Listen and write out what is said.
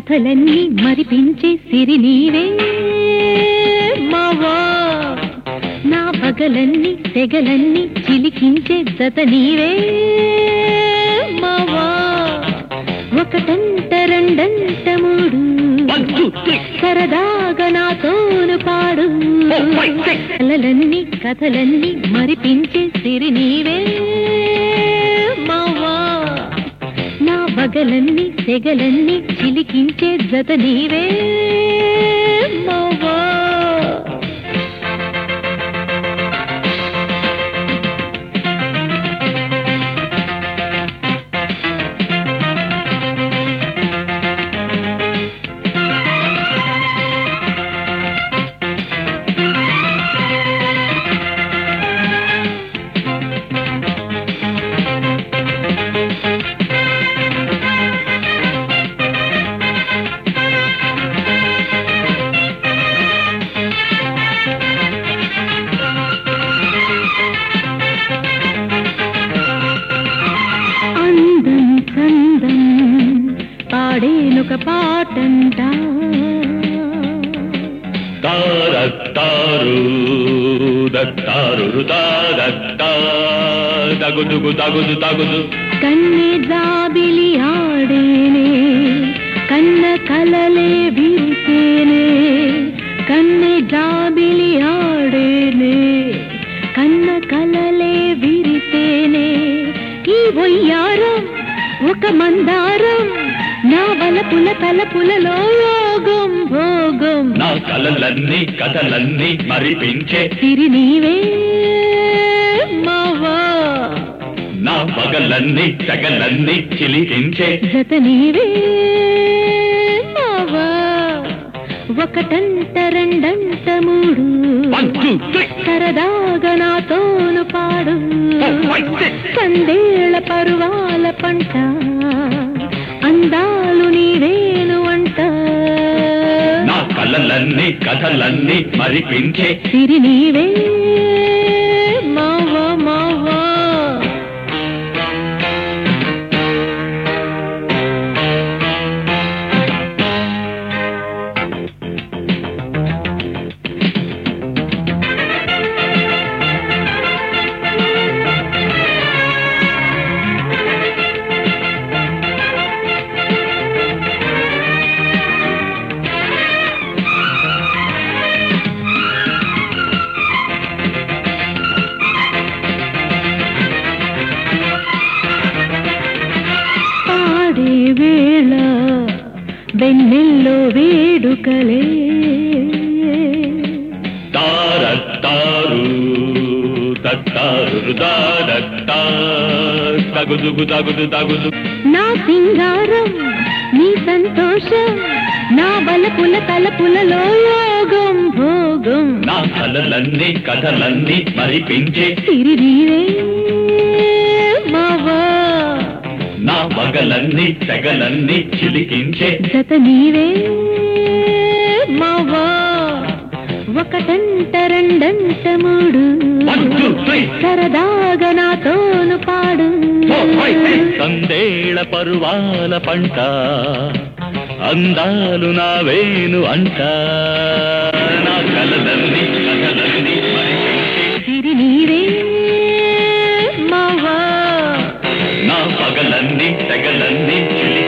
కథలన్నీ మరిపించే సిరి నీవే మావా నా పగలన్నీ తెగలన్నీ చిలికించే జత నీవే మావా ఒకటంట రెండంట మూడు One, two, three. సరదాగా నాతోను పాడు Four, five, six. కలలన్నీ కథలన్నీ మరిపించే సిరి నీవే మావా నా బగలన్నీ తెగలన్నీ చిలికించే జత నీవే మావా అందం చందం పాడేనొక పాటంట తారత్తారు దత్తారు తారత్తా తగుదుగు తగుదు తగుదు కన్నె జాబిలి ఆడేనే కన్న కలలే విరిసేనే కన్నె జాబిలి ఆడేనే కన్న కలలే విరిసేనే ఈ వయ్యారం ఒక మందారం నా వలపుల తలపులలో యోగం భోగం నా కలలన్నీ కథలన్నీ మరిపించే సిరి నీవే మావా నా పగలన్నీ తెగలన్నీ చిలికించే జత నీవే మావా ఒకటంట రెండంట మూడు One, two, three. సరదాగా నాతోను పాడు Four, five, six. సందేళ పరువాల పంట అందాలు నీవేను అంట నా కలలన్నీ కథలన్నీ మరిపించే సిరి నీవే మావా మావా పాడే వేళ వెన్నెల్లో వేడుకలే తారత్తారు తత్తారు దారత్తా తగుదుగు తగుదు తగుదు నా సింగారం నీ సంతోషం నా బలపుల తలపులలో యోగం భోగం నా కలలన్నీ కథలన్నీ మరిపించే సిరి నీవే మావా నా పగలన్నీ తెగలన్నీ చిలికించే జత నీవే మావా ఒకటంట రెండంట మూడు One, two, three. సరదాగా నాతోను పాడు Four, five, six. సందేళ పరువాల పంట అందాలు నా వేణు అంట నా కలలన్నీ కథలన్నీ మరిపించే సిరి నీవే మావా నా పగలన్నీ తెగలన్నీ చిలి